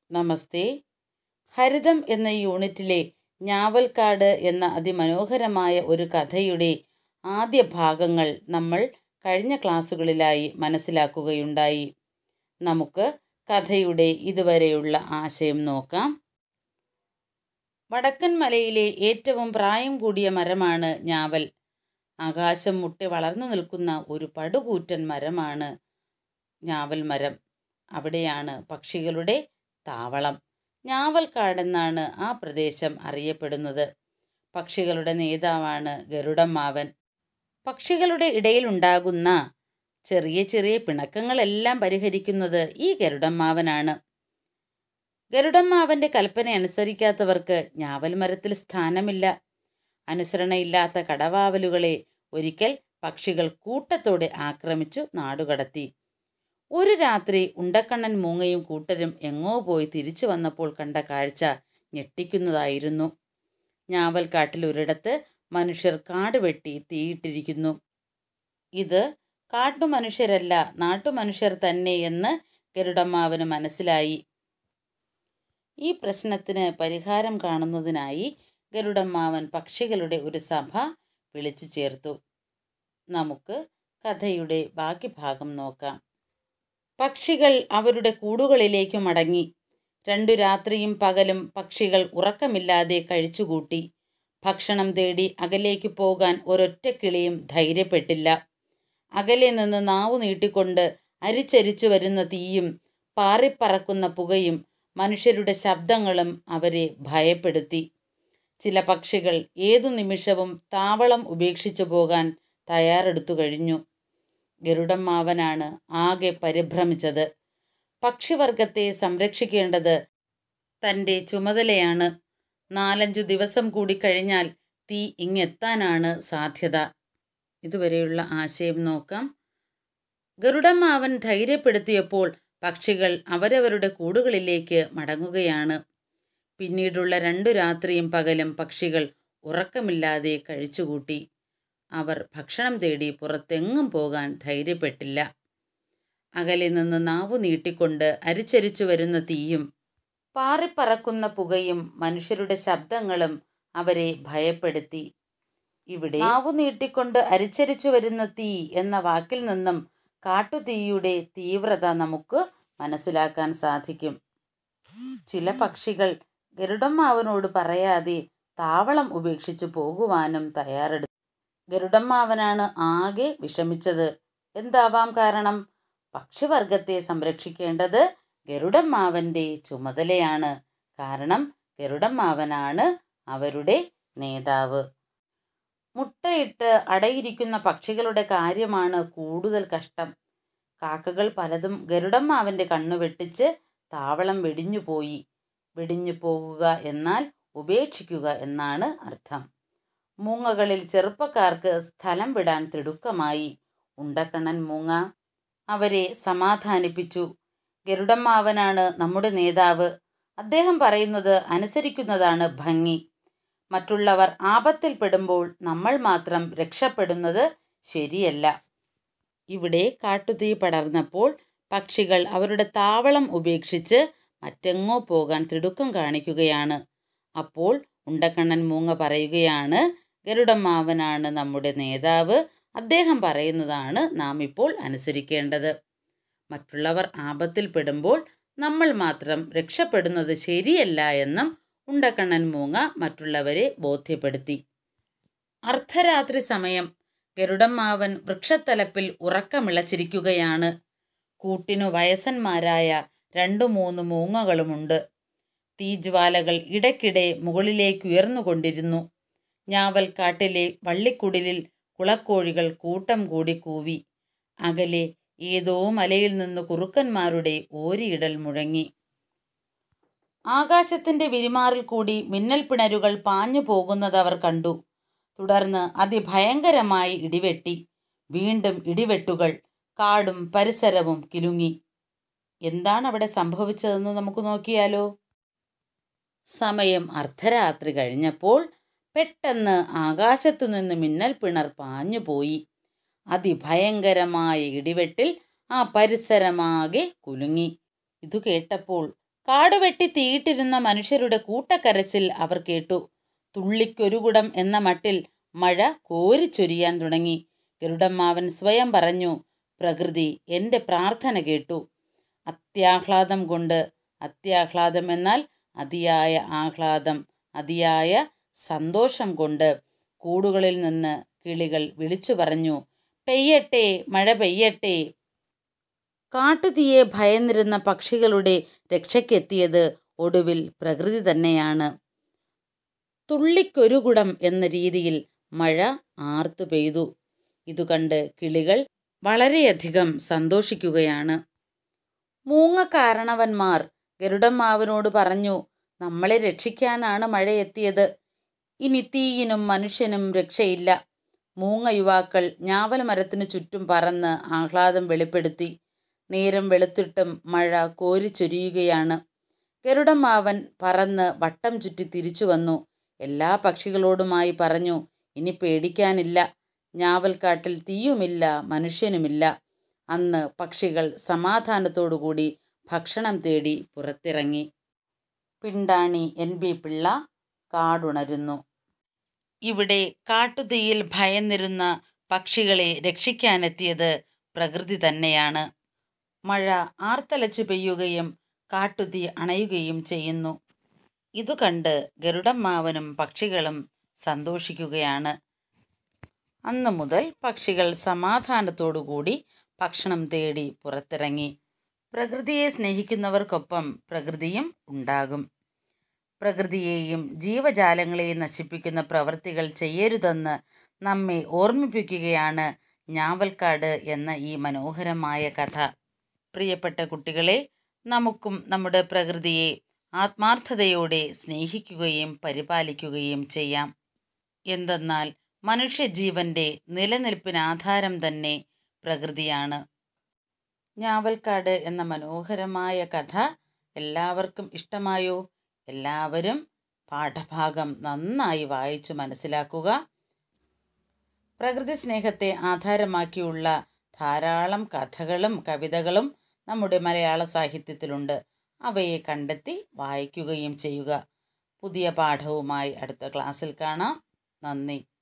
നമസ്തേ ഹരിതം എന്ന യൂണിറ്റിലെ ഞാവൽക്കാട് എന്ന അതിമനോഹരമായ ഒരു കഥയുടെ ആദ്യ ഭാഗങ്ങൾ നമ്മൾ കഴിഞ്ഞ ക്ലാസ്സുകളിലായി മനസ്സിലാക്കുകയുണ്ടായി നമുക്ക് കഥയുടെ ഇതുവരെയുള്ള ആശയം നോക്കാം വടക്കൻ മലയിലെ ഏറ്റവും പ്രായം കൂടിയ മരമാണ് ഞാവൽ ആകാശം മുട്ടി വളർന്നു നിൽക്കുന്ന ഒരു പടുകൂറ്റൻ മരമാണ് ഞാവൽ മരം അവിടെയാണ് പക്ഷികളുടെ താവളം ഞാവൽക്കാടെന്നാണ് ആ പ്രദേശം അറിയപ്പെടുന്നത് പക്ഷികളുടെ നേതാവാണ് ഗരുഡമ്മാവൻ പക്ഷികളുടെ ഇടയിലുണ്ടാകുന്ന ചെറിയ ചെറിയ പിണക്കങ്ങളെല്ലാം പരിഹരിക്കുന്നത് ഈ ഗരുഡമ്മാവനാണ് ഗരുഡമ്മാവൻ്റെ കൽപ്പന അനുസരിക്കാത്തവർക്ക് ഞാവൽ മരത്തിൽ സ്ഥാനമില്ല അനുസരണയില്ലാത്ത കടവാവലുകളെ ഒരിക്കൽ പക്ഷികൾ കൂട്ടത്തോടെ ആക്രമിച്ചു നാടുകടത്തി ഒരു രാത്രി ഉണ്ടക്കണ്ണൻ മൂങ്ങയും കൂട്ടരും എങ്ങോ പോയി തിരിച്ചു വന്നപ്പോൾ കണ്ട കാഴ്ച ഞെട്ടിക്കുന്നതായിരുന്നു ഞാവൽക്കാട്ടിൽ ഒരിടത്ത് മനുഷ്യർ കാട് വെട്ടി തീയിട്ടിരിക്കുന്നു ഇത് കാട്ടുമനുഷ്യരല്ല നാട്ടുമനുഷ്യർ തന്നെ എന്ന് ഗരുഡമ്മാവന് മനസ്സിലായി ഈ പ്രശ്നത്തിന് പരിഹാരം കാണുന്നതിനായി ഗരുഡമ്മാവൻ പക്ഷികളുടെ ഒരു സഭ വിളിച്ചു ചേർത്തു നമുക്ക് കഥയുടെ ബാക്കി ഭാഗം നോക്കാം പക്ഷികൾ അവരുടെ കൂടുകളിലേക്ക് മടങ്ങി രണ്ടു രാത്രിയും പകലും പക്ഷികൾ ഉറക്കമില്ലാതെ കഴിച്ചുകൂട്ടി ഭക്ഷണം തേടി അകലേക്ക് പോകാൻ ഒരൊറ്റ കിളിയും ധൈര്യപ്പെട്ടില്ല അകലെ നിന്ന് നാവു നീട്ടിക്കൊണ്ട് അരിച്ചരിച്ചു വരുന്ന തീയും പാറിപ്പറക്കുന്ന പുകയും മനുഷ്യരുടെ ശബ്ദങ്ങളും അവരെ ഭയപ്പെടുത്തി ചില പക്ഷികൾ ഏതു നിമിഷവും താവളം ഉപേക്ഷിച്ചു പോകാൻ തയ്യാറെടുത്തു കഴിഞ്ഞു ഗരുഡമ്മാവനാണ് ആകെ പരിഭ്രമിച്ചത് പക്ഷിവർഗത്തെ സംരക്ഷിക്കേണ്ടത് തൻ്റെ ചുമതലയാണ് നാലഞ്ചു ദിവസം കൂടി കഴിഞ്ഞാൽ തീ ഇങ്ങെത്താനാണ് സാധ്യത ഇതുവരെയുള്ള ആശയം നോക്കാം ഗരുഡമ്മാവൻ ധൈര്യപ്പെടുത്തിയപ്പോൾ പക്ഷികൾ അവരവരുടെ കൂടുകളിലേക്ക് മടങ്ങുകയാണ് പിന്നീടുള്ള രണ്ടു രാത്രിയും പകലും പക്ഷികൾ ഉറക്കമില്ലാതെ കഴിച്ചുകൂട്ടി അവർ ഭക്ഷണം തേടി പുറത്തെങ്ങും പോകാൻ ധൈര്യപ്പെട്ടില്ല അകലെ നിന്ന് നാവു നീട്ടിക്കൊണ്ട് അരിച്ചരിച്ചു വരുന്ന തീയും പാറിപ്പറക്കുന്ന പുകയും മനുഷ്യരുടെ ശബ്ദങ്ങളും അവരെ ഭയപ്പെടുത്തി ഇവിടെ നാവു നീട്ടിക്കൊണ്ട് അരിച്ചരിച്ചു വരുന്ന തീ എന്ന വാക്കിൽ നിന്നും കാട്ടുതീയുടെ തീവ്രത നമുക്ക് മനസ്സിലാക്കാൻ സാധിക്കും ചില പക്ഷികൾ ഗരുഡമ്മാവനോട് പറയാതെ താവളം ഉപേക്ഷിച്ചു പോകുവാനും തയ്യാറെടുത്തു ഗരുഡമ്മാവനാണ് ആകെ വിഷമിച്ചത് എന്താവാം കാരണം പക്ഷിവർഗത്തെ സംരക്ഷിക്കേണ്ടത് ഗരുഡമ്മാവൻ്റെ ചുമതലയാണ് കാരണം ഗരുഡമ്മാവനാണ് അവരുടെ നേതാവ് മുട്ടയിട്ട് അടയിരിക്കുന്ന പക്ഷികളുടെ കാര്യമാണ് കൂടുതൽ കഷ്ടം കാക്കകൾ പലതും ഗരുഡമ്മാവൻ്റെ കണ്ണു വെട്ടിച്ച് താവളം വെടിഞ്ഞുപോയി വെടിഞ്ഞു പോകുക എന്നാൽ ഉപേക്ഷിക്കുക എന്നാണ് അർത്ഥം മൂങ്ങകളിൽ ചെറുപ്പക്കാർക്ക് സ്ഥലം വിടാൻ തിടുക്കമായി ഉണ്ടക്കണ്ണൻ മൂങ്ങ അവരെ സമാധാനിപ്പിച്ചു ഗരുഡമ്മാവനാണ് നമ്മുടെ നേതാവ് അദ്ദേഹം പറയുന്നത് അനുസരിക്കുന്നതാണ് ഭംഗി മറ്റുള്ളവർ ആപത്തിൽപ്പെടുമ്പോൾ നമ്മൾ മാത്രം രക്ഷപ്പെടുന്നത് ശരിയല്ല ഇവിടെ കാട്ടുതീ പടർന്നപ്പോൾ പക്ഷികൾ അവരുടെ താവളം ഉപേക്ഷിച്ച് മറ്റെങ്ങോ പോകാൻ തിടുക്കം കാണിക്കുകയാണ് അപ്പോൾ ഉണ്ടക്കണ്ണൻ മൂങ്ങ പറയുകയാണ് ഗരുഡമ്മാവനാണ് നമ്മുടെ നേതാവ് അദ്ദേഹം പറയുന്നതാണ് നാം ഇപ്പോൾ അനുസരിക്കേണ്ടത് മറ്റുള്ളവർ ആപത്തിൽപ്പെടുമ്പോൾ നമ്മൾ മാത്രം രക്ഷപ്പെടുന്നത് ശരിയല്ല എന്നും ഉണ്ടക്കണ്ണൻ മൂങ്ങ മറ്റുള്ളവരെ ബോധ്യപ്പെടുത്തി അർദ്ധരാത്രി സമയം ഗരുഡമ്മാവൻ വൃക്ഷത്തലപ്പിൽ ഉറക്കമിളച്ചിരിക്കുകയാണ് കൂട്ടിനു വയസ്സന്മാരായ രണ്ടു മൂന്ന് മൂങ്ങകളുമുണ്ട് തീജ്വാലകൾ ഇടയ്ക്കിടെ മുകളിലേക്കുയർന്നുകൊണ്ടിരുന്നു ഞാവൽക്കാട്ടിലെ വള്ളിക്കുടിലിൽ കുളക്കോഴികൾ കൂട്ടം കൂടി കൂവി അകലെ ഏതോ മലയിൽ നിന്ന് കുറുക്കന്മാരുടെ ഓരിയിടൽ മുഴങ്ങി ആകാശത്തിന്റെ വിരിമാറിൽ കൂടി മിന്നൽ പിണരുകൾ പാഞ്ഞു പോകുന്നത് അവർ കണ്ടു തുടർന്ന് അതിഭയങ്കരമായി ഇടിവെട്ടി വീണ്ടും ഇടിവെട്ടുകൾ കാടും പരിസരവും കിലുങ്ങി എന്താണ് അവിടെ സംഭവിച്ചതെന്ന് നമുക്ക് നോക്കിയാലോ സമയം അർദ്ധരാത്രി കഴിഞ്ഞപ്പോൾ പെട്ടെന്ന് ആകാശത്തു നിന്ന് മിന്നൽ പിണർ പാഞ്ഞുപോയി അതിഭയങ്കരമായ ഇടിവെട്ടിൽ ആ പരിസരമാകെ കുലുങ്ങി ഇതു കേട്ടപ്പോൾ കാടുവെട്ടി തീയിട്ടിരുന്ന മനുഷ്യരുടെ കൂട്ടക്കരച്ചിൽ അവർ കേട്ടു തുള്ളിക്കൊരുകുടം എന്ന മട്ടിൽ മഴ കോരിച്ചൊരിയാൻ തുടങ്ങി ഗരുഡമ്മാവൻ സ്വയം പറഞ്ഞു പ്രകൃതി എൻ്റെ പ്രാർത്ഥന കേട്ടു അത്യാഹ്ലാദം കൊണ്ട് അത്യാഹ്ലാദം എന്നാൽ അതിയായ ആഹ്ലാദം അതിയായ സന്തോഷം കൊണ്ട് കൂടുകളിൽ നിന്ന് കിളികൾ വിളിച്ചു പറഞ്ഞു പെയ്യട്ടെ മഴ പെയ്യട്ടെ കാട്ടുതീയെ ഭയന്നിരുന്ന പക്ഷികളുടെ രക്ഷയ്ക്കെത്തിയത് ഒടുവിൽ പ്രകൃതി തന്നെയാണ് തുള്ളിക്കൊരുകുടം എന്ന രീതിയിൽ മഴ ആർത്തു പെയ്തു ഇതു കണ്ട് കിളികൾ വളരെയധികം സന്തോഷിക്കുകയാണ് മൂങ്ങക്കാരണവന്മാർ ഗരുഡമ്മാവനോട് പറഞ്ഞു നമ്മളെ രക്ഷിക്കാനാണ് മഴ എത്തിയത് ഇനി തീയിനും മനുഷ്യനും രക്ഷയില്ല മൂങ്ങ യുവാക്കൾ ഞാവൽ മരത്തിനു ചുറ്റും പറന്ന് ആഹ്ലാദം വെളിപ്പെടുത്തി നേരം വെളുത്തിട്ടും മഴ കോരിച്ചൊരിയുകയാണ് ഗരുഡമ്മാവൻ പറന്ന് വട്ടം ചുറ്റി തിരിച്ചു വന്നു എല്ലാ പക്ഷികളോടുമായി പറഞ്ഞു ഇനി പേടിക്കാനില്ല ഞാവൽക്കാട്ടിൽ തീയുമില്ല മനുഷ്യനുമില്ല അന്ന് പക്ഷികൾ സമാധാനത്തോടുകൂടി ഭക്ഷണം തേടി പുറത്തിറങ്ങി പിണ്ടാണി എൻ ബി പിള്ള കാടുണരുന്നു ഇവിടെ കാട്ടുതീയിൽ ഭയന്നിരുന്ന പക്ഷികളെ രക്ഷിക്കാനെത്തിയത് പ്രകൃതി തന്നെയാണ് മഴ ആർത്തലച്ചു പെയ്യുകയും കാട്ടുതീ അണയുകയും ചെയ്യുന്നു ഇതു കണ്ട് ഗരുഡമ്മാവനും പക്ഷികളും സന്തോഷിക്കുകയാണ് അന്നു മുതൽ പക്ഷികൾ സമാധാനത്തോടുകൂടി ഭക്ഷണം തേടി പുറത്തിറങ്ങി പ്രകൃതിയെ സ്നേഹിക്കുന്നവർക്കൊപ്പം പ്രകൃതിയും ഉണ്ടാകും പ്രകൃതിയെയും ജീവജാലങ്ങളെയും നശിപ്പിക്കുന്ന പ്രവൃത്തികൾ ചെയ്യരുതെന്ന് നമ്മെ ഓർമ്മിപ്പിക്കുകയാണ് ഞാവൽക്കാട് എന്ന ഈ മനോഹരമായ കഥ പ്രിയപ്പെട്ട കുട്ടികളെ നമുക്കും നമ്മുടെ പ്രകൃതിയെ ആത്മാർത്ഥതയോടെ സ്നേഹിക്കുകയും പരിപാലിക്കുകയും ചെയ്യാം എന്തെന്നാൽ മനുഷ്യജീവൻ്റെ നിലനിൽപ്പിന് ആധാരം തന്നെ പ്രകൃതിയാണ് ഞാവൽക്കാട് എന്ന മനോഹരമായ കഥ എല്ലാവർക്കും ഇഷ്ടമായോ എല്ലാവരും പാഠഭാഗം നന്നായി വായിച്ചു മനസ്സിലാക്കുക പ്രകൃതി സ്നേഹത്തെ ആധാരമാക്കിയുള്ള ധാരാളം കഥകളും കവിതകളും നമ്മുടെ മലയാള സാഹിത്യത്തിലുണ്ട് അവയെ കണ്ടെത്തി വായിക്കുകയും ചെയ്യുക പുതിയ പാഠവുമായി അടുത്ത ക്ലാസ്സിൽ കാണാം നന്ദി